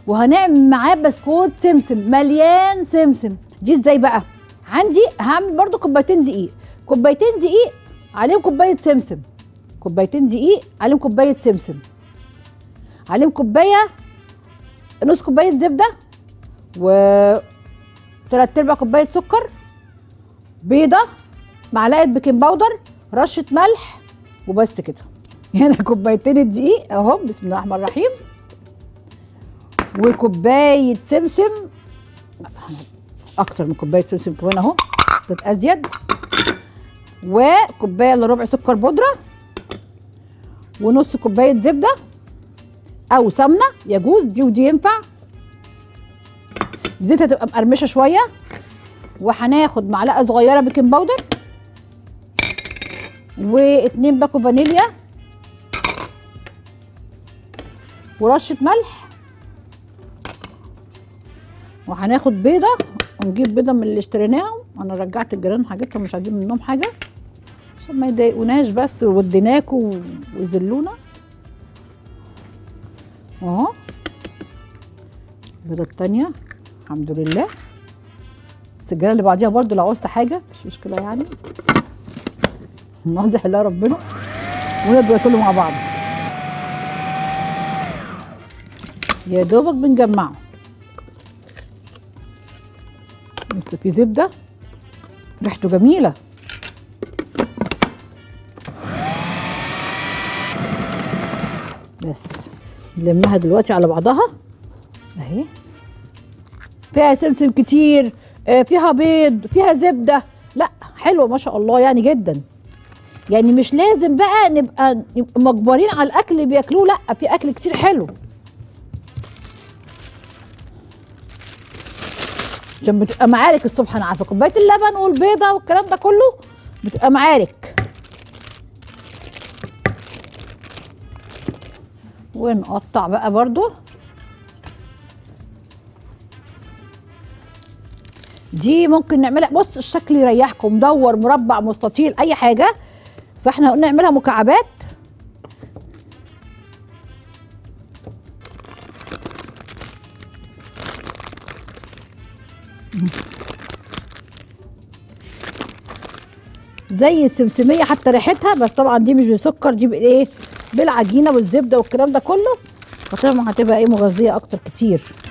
وهنعمل معاه بسكوت سمسم مليان سمسم دي ازاي بقى عندي هعمل برضو كوبايتين دقيق كوبايتين دقيق عليهم كوبايه سمسم كوبايتين دقيق عليهم كوبايه سمسم عليهم كوبايه نص كوبايه زبده و تلات ارباع كوبايه سكر بيضه معلقه بيكنج باودر رشه ملح وبس كده هنا كوبايتين الدقيق اهو بسم الله الرحمن الرحيم وكوبايه سمسم اكتر من كوبايه سمسم كمان اهو كانت ازيد وكوبايه الا ربع سكر بودره ونص كوبايه زبده او سمنه يجوز دي ودي ينفع زيتها تبقى مقرمشه شويه وهناخد معلقه صغيره بيكنج باودر واتنين باكو فانيليا ورشه ملح وهناخد بيضه ونجيب بيضه من اللي اشتريناهم انا رجعت الجيران حاجتهم مش عايزين منهم حاجه عشان ما يضايقوناش بس وديناكوا ويذلونا اهو البيضه التانيه الحمد لله بس الجيران اللي بعديها برضو لو عوزت حاجه مش مشكله يعني نوزع الله ربنا ونبدا كله مع بعض يا دوبك بنجمعه لسه في زبده ريحته جميله بس نلمها دلوقتي على بعضها اهي فيها سمسم كتير آه، فيها بيض فيها زبده لا حلوه ما شاء الله يعني جدا يعني مش لازم بقى نبقى نبقى مجبرين على الاكل اللي بياكلوه لا في اكل كتير حلو عشان بتبقى معارك الصبح انا عارفه كوبايه اللبن والبيضه والكلام ده كله بتبقى معارك ونقطع بقى برضو دي ممكن نعملها بص الشكل يريحكم مدور مربع مستطيل اي حاجه فاحنا نعملها مكعبات زي السمسميه حتى ريحتها بس طبعا دي مش بسكر دي بايه بالعجينه والزبده والكلام ده كله فطبعا هتبقى ايه مغذيه اكتر كتير